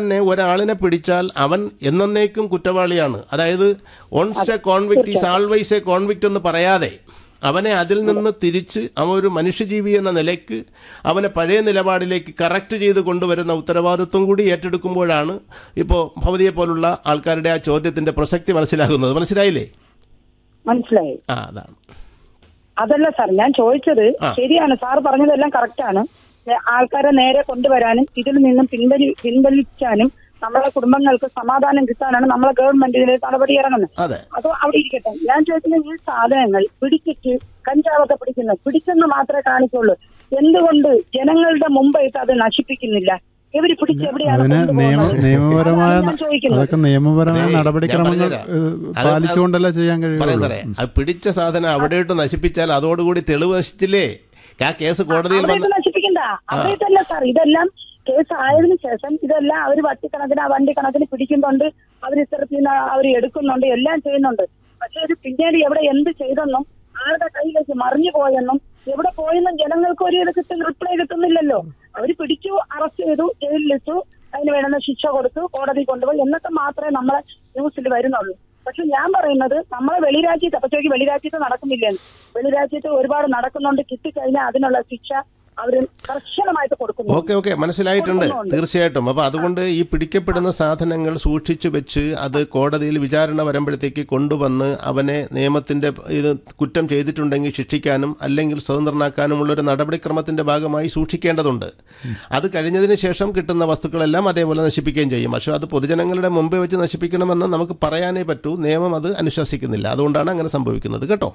തന്നെ ഒരാളിനെ പിടിച്ചാൽ അവൻ എന്നേക്കും കുറ്റവാളിയാണ് അതായത് once a convict is always a convict എന്ന് പറയാതെ അവനെ അതിൽ നിന്ന് തിരിച്ച് അവൻ ഒരു മനുഷ്യജീവി എന്ന നിലയ്ക്ക് അവനെ പഴയ നിലപാടിലേക്ക് കറക്റ്റ് ചെയ്ത് കൊണ്ടുവരുന്ന ഉത്തരവാദിത്വം കൂടി ഏറ്റെടുക്കുമ്പോഴാണ് ഇപ്പോൾ ഭവതിയെ പോലുള്ള ആൾക്കാരുടെ ആ ചോദ്യത്തിന്റെ പ്രസക്തി മനസ്സിലാകുന്നത് മനസ്സിലായില്ലേ മനസ്സിലായി ആ അതാണ് അതല്ല സാർ ഞാൻ ചോദിച്ചത് ആ. ശരിയാണ് സാർ പറഞ്ഞതെല്ലാം കറക്റ്റാണ് ആൾക്കാരെ നേരെ കൊണ്ടുവരാനും ഇതിൽ നിന്നും പിൻവലി പിൻവലിക്കാനും നമ്മളെ കുടുംബങ്ങൾക്ക് സമാധാനം കിട്ടാനാണ് നമ്മളെ ഗവൺമെന്റ് ഇതിൽ നടപടി ഇറങ്ങുന്നത് അതെ അത് അവിടെ ഇരിക്കട്ടെ ഞാൻ ചോദിക്കുന്ന ഈ സാധനങ്ങൾ പിടിച്ചിട്ട് കഞ്ചാവൊക്കെ പിടിക്കുന്നു പിടിച്ചെന്ന് മാത്രമേ കാണിക്കുള്ളൂ എന്തുകൊണ്ട് ജനങ്ങളുടെ മുമ്പായിട്ട് അത് നശിപ്പിക്കുന്നില്ല ഇവര് പിടിച്ച് എവിടെയാണ് അതിന് നിയമ കൊണ്ടുപോകുന്നത്? നിയമപരമായ അതാണ് ഞാൻ ചോദിക്കുന്നത് അതൊക്കെ നിയമപരമായ ദേ, നടപടിക്രമങ്ങൾ ഞാൻ പറഞ്ഞുതരാം. ഏഹ്, അത് പാലിച്ചുകൊണ്ടല്ല ചെയ്യാൻ പറയാം കഴിയുള്ളൂ സാറേ അത് പിടിച്ച സാധനം അവിടെയിട്ട് നശിപ്പിച്ചാൽ അതോടുകൂടി തെളിവ് നശിച്ചില്ലേ ആ കേസ് കോടതിയിൽ അവിടെ വന്ന് നശിപ്പിക്കണ്ട അവിടെയല്ല സാർ ഇതെല്ലാം കേസ് ആയതിനു ശേഷം ഇതെല്ലാം അവർ വട്ടിക്കണക്കിന് ആ വണ്ടി കണക്കിന് പിടിക്കുന്നുണ്ട് അവർ ഇത്തരത്തിൽ നിന്ന് അവർ എടുക്കുന്നുണ്ട് എല്ലാം ചെയ്യുന്നുണ്ട് പക്ഷെ ഇത് പിന്നീട് എവിടെ എന്ത് ചെയ്തെന്നും ആരുടെ കയ്യിലേക്ക് മറിഞ്ഞു പോയെന്നും എവിടെ പോയെന്നും ജനങ്ങൾക്ക് ഒരു ഇത് കിട്ടുന്ന റിപ്ലൈ കിട്ടുന്നില്ലല്ലോ അവർ പിടിച്ചു അറസ്റ്റ് ചെയ്തു ജയിലിലിട്ടു അതിന് വേണ്ടുന്ന ശിക്ഷ കൊടുത്തു കോടതി കൊണ്ടുപോയി എന്നിട്ട് മാത്രമേ നമ്മളെ ന്യൂസിൽ വരുന്നുള്ളൂ പക്ഷെ ഞാൻ പറയുന്നത് നമ്മളെ വെളിരാജ്യത്ത് അപ്പൊ ചോദിക്കും വെളിരാജ്യത്ത് നടക്കുന്നില്ലെന്ന് വെളിരാജ്യത്ത് ഒരുപാട് നടക്കുന്നുണ്ട് കിട്ടിക്കഴിഞ്ഞാൽ അതിനുള്ള ശിക്ഷ അവർ കർശനമായിട്ട് കൊടുക്കുന്നു ഓക്കെ ഓക്കെ മനസ്സിലായിട്ടുണ്ട് കൊടുക്കുന്നുണ്ട്. തീർച്ചയായിട്ടും അപ്പോൾ അതുകൊണ്ട് ഈ പിടിക്കപ്പെടുന്ന സാധനങ്ങൾ സൂക്ഷിച്ചു വെച്ച് അത് കോടതിയിൽ വിചാരണ വരുമ്പോഴത്തേക്ക് കൊണ്ടുവന്ന് അവനെ നിയമത്തിന്റെ ഇത് കുറ്റം ചെയ്തിട്ടുണ്ടെങ്കിൽ ശിക്ഷിക്കാനും അല്ലെങ്കിൽ സ്വതന്ത്രനാക്കാനുമുള്ള ഒരു നടപടിക്രമത്തിന്റെ ഭാഗമായി സൂക്ഷിക്കേണ്ടതുണ്ട് അത് കഴിഞ്ഞതിന് ശേഷം കിട്ടുന്ന വസ്തുക്കളെല്ലാം അതേപോലെ നശിപ്പിക്കുകയും ചെയ്യും പക്ഷേ അത് പൊതുജനങ്ങളുടെ മുമ്പേ വെച്ച് നശിപ്പിക്കണമെന്ന് നമുക്ക് പറയാനേ പറ്റൂ നിയമം അത് അനുശാസിക്കുന്നില്ല അതുകൊണ്ടാണ് അങ്ങനെ സംഭവിക്കുന്നത് കേട്ടോ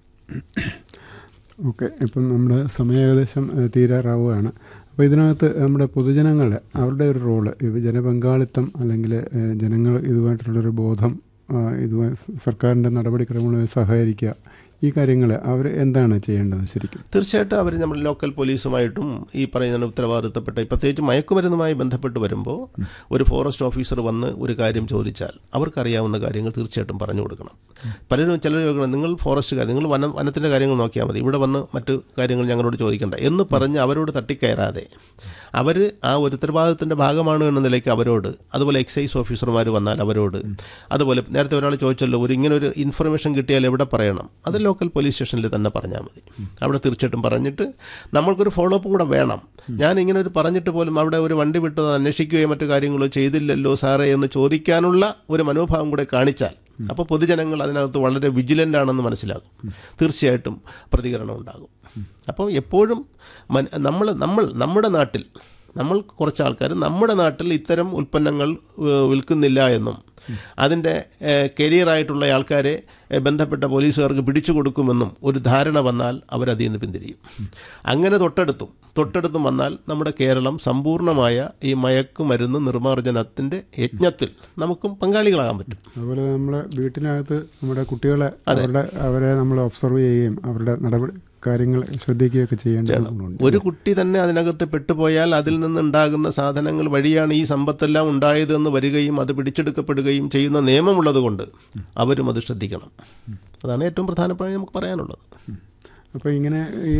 ഓക്കെ ഇപ്പം നമ്മുടെ സമയം ഏകദേശം ഏഹ്, തീരാറാവുകയാണ് അപ്പോൾ ഇതിനകത്ത് നമ്മുടെ പൊതുജനങ്ങൾ അവരുടെ ഒരു റോള് ഇത് ജനപങ്കാളിത്തം അല്ലെങ്കിൽ ഏഹ്, ജനങ്ങൾ ഇതുമായിട്ടുള്ളൊരു ബോധം ആ, ഇതുമായി സ- സർക്കാരിൻ്റെ നടപടിക്രമങ്ങളുമായി സഹകരിക്കുക ഈ കാര്യങ്ങൾ അവർ എന്താണ് ചെയ്യേണ്ടത് ശരിക്കും തീർച്ചയായിട്ടും അവർ നമ്മൾ ലോക്കൽ പോലീസുമായിട്ടും ഈ പറയുന്ന ഉത്തരവാദിത്തപ്പെട്ട പ്രത്യേകിച്ച് മയക്കുമരുന്നുമായി ബന്ധപ്പെട്ട് വരുമ്പോൾ ഒരു ഫോറസ്റ്റ് ഓഫീസർ വന്ന് ഒരു കാര്യം ചോദിച്ചാൽ അവർക്കറിയാവുന്ന കാര്യങ്ങൾ തീർച്ചയായിട്ടും പറഞ്ഞു കൊടുക്കണം പലരും ചിലർ ചോദിക്കണം നിങ്ങൾ ഫോറസ്റ്റുകാർ നിങ്ങൾ വനം വനത്തിൻ്റെ കാര്യങ്ങൾ നോക്കിയാൽ മതി ഇവിടെ വന്ന് മറ്റു കാര്യങ്ങൾ ഞങ്ങളോട് ചോദിക്കണ്ട എന്ന് പറഞ്ഞ് അവരോട് തട്ടിക്കയറാതെ അവർ ആ ഒരു ഉത്തരവാദിത്തത്തിൻ്റെ ഭാഗമാണ് എന്ന നിലയ്ക്ക് അവരോട് അതുപോലെ എക്സൈസ് ഓഫീസർമാർ വന്നാൽ അവരോട് അതുപോലെ നേരത്തെ ഒരാൾ ചോദിച്ചല്ലോ ഒരു ഇങ്ങനെ ഒരു ഇൻഫർമേഷൻ കിട്ടിയാൽ എവിടെ പറയണം അത് ലോക്കൽ പോലീസ് സ്റ്റേഷനിൽ തന്നെ പറഞ്ഞാൽ മതി അവിടെ തീർച്ചയായിട്ടും പറഞ്ഞിട്ട് നമ്മൾക്കൊരു ഫോളോ അപ്പും കൂടെ വേണം ഞാൻ ഇങ്ങനെ ഒരു പറഞ്ഞിട്ട് പോലും അവിടെ ഒരു വണ്ടി വിട്ടത് അന്വേഷിക്കുകയോ മറ്റു കാര്യങ്ങളോ ചെയ്തില്ലല്ലോ സാറേ എന്ന് ചോദിക്കാനുള്ള ഒരു മനോഭാവം കൂടെ കാണിച്ചാൽ അപ്പോൾ പൊതുജനങ്ങൾ അതിനകത്ത് വളരെ വിജിലൻ്റ് ആണെന്ന് മനസ്സിലാകും തീർച്ചയായിട്ടും പ്രതികരണം ഉണ്ടാകും അപ്പോൾ എപ്പോഴും നമ്മൾ നമ്മൾ നമ്മുടെ നാട്ടിൽ നമ്മൾ കുറച്ച് ആൾക്കാർ നമ്മുടെ നാട്ടിൽ ഇത്തരം ഉൽപ്പന്നങ്ങൾ ഏഹ്, വിൽക്കുന്നില്ല എന്നും അതിൻ്റെ കരിയറായിട്ടുള്ള ആൾക്കാരെ ഏഹ്, ബന്ധപ്പെട്ട പോലീസുകാർക്ക് പിടിച്ചു കൊടുക്കുമെന്നും ഒരു ധാരണ വന്നാൽ അവരതിൽ നിന്ന് പിന്തിരിയും അങ്ങനെ തൊട്ടടുത്തും തൊട്ടടുത്തും വന്നാൽ നമ്മുടെ കേരളം സമ്പൂർണ്ണമായ ഈ മയക്കുമരുന്ന് നിർമ്മാർജ്ജനത്തിൻ്റെ യജ്ഞത്തിൽ നമുക്കും പങ്കാളികളാകാൻ പറ്റും അതുപോലെ നമ്മൾ വീട്ടിനകത്ത് നമ്മുടെ കുട്ടികളെ അവരുടെ അവരെ നമ്മൾ ഒബ്സർവ് ചെയ്യുകയും അവരുടെ നടപടി കാര്യങ്ങൾ ശ്രദ്ധിക്കുകയൊക്കെ ചെയ്യേണ്ടതുണ്ട് ഒരു കുട്ടി തന്നെ അതിനകത്ത് പെട്ടുപോയാൽ അതിൽ നിന്നുണ്ടാകുന്ന സാധനങ്ങൾ വഴിയാണ് ഈ സമ്പത്തെല്ലാം ഉണ്ടായതെന്ന് വരികയും അത് പിടിച്ചെടുക്കപ്പെടുകയും ചെയ്യുന്ന നിയമമുള്ളതുകൊണ്ട് അവരും അത് ശ്രദ്ധിക്കണം അതാണ് ഏറ്റവും പ്രധാനപ്പെട്ട നമുക്ക് പറയാനുള്ളത് അപ്പോൾ ഇങ്ങനെ ഈ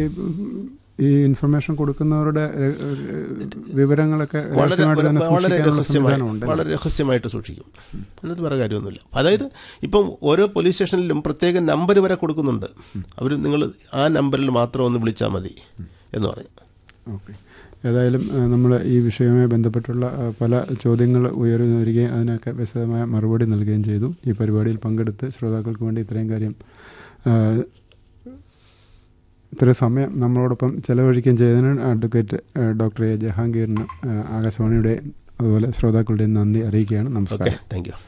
ഈ ഇൻഫർമേഷൻ കൊടുക്കുന്നവരുടെ ര- വിവരങ്ങളൊക്കെ വളരെ രഹസ്യമായിട്ട് തന്നെ വളരെ സൂക്ഷിക്കാനുള്ള രഹസ്യമായി സംവിധാനമുണ്ട് വളരെ രഹസ്യമായിട്ട് സൂക്ഷിക്കും അതിനകത്ത് വേറെ കാര്യമൊന്നുമില്ല അതായത് ഇപ്പം ഓരോ പോലീസ് സ്റ്റേഷനിലും പ്രത്യേക നമ്പർ വരെ കൊടുക്കുന്നുണ്ട് അവർ നിങ്ങൾ ആ നമ്പറിൽ മാത്രം ഒന്ന് വിളിച്ചാൽ മതി എന്ന് പറയും ഓക്കെ ഏതായാലും നമ്മൾ ഈ വിഷയവുമായി ബന്ധപ്പെട്ടുള്ള ആ, പല ചോദ്യങ്ങൾ ഉയർന്നു വരികയും അതിനൊക്കെ വിശദമായ മറുപടി നൽകുകയും ചെയ്തു ഈ പരിപാടിയിൽ പങ്കെടുത്ത് ശ്രോതാക്കൾക്ക് വേണ്ടി ഇത്രയും കാര്യം ആ, ഇത്രയും സമയം നമ്മളോടൊപ്പം ചെലവഴിക്കുകയും ചെയ്തതിന് അഡ്വക്കേറ്റ് ആ, ഡോക്ടർ എ ജഹാംഗീറിന് ആ, ആകാശവാണിയുടെ അതുപോലെ ശ്രോതാക്കളുടെയും നന്ദി അറിയിക്കുകയാണ് ഓക്കെ നമസ്കാരം താങ്ക് യു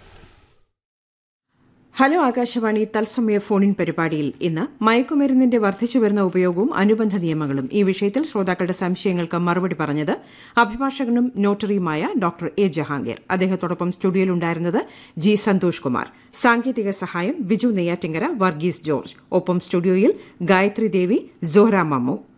ഹലോ ആകാശവാണി തത്സമയ ഫോണിൻ പരിപാടിയിൽ ഇന്ന് മയക്കുമരുന്നിന്റെ വർദ്ധിച്ചു വരുന്ന ഉപയോഗവും അനുബന്ധ നിയമങ്ങളും ഈ വിഷയത്തിൽ ശ്രോതാക്കളുടെ സംശയങ്ങൾക്ക് മറുപടി പറഞ്ഞത് അഭിഭാഷകനും നോട്ടറിയുമായ ഡോക്ടർ എ ജഹാംഗീർ അദ്ദേഹത്തോടൊപ്പം സ്റ്റുഡിയോയിലുണ്ടായിരുന്നത് ജി സന്തോഷ് കുമാർ സാങ്കേതിക സഹായം ബിജു നെയ്യാറ്റിങ്കര വർഗീസ് ജോർജ് ഒപ്പം സ്റ്റുഡിയോയിൽ ഗായത്രി ദേവി സോഹ്റ മമ്മു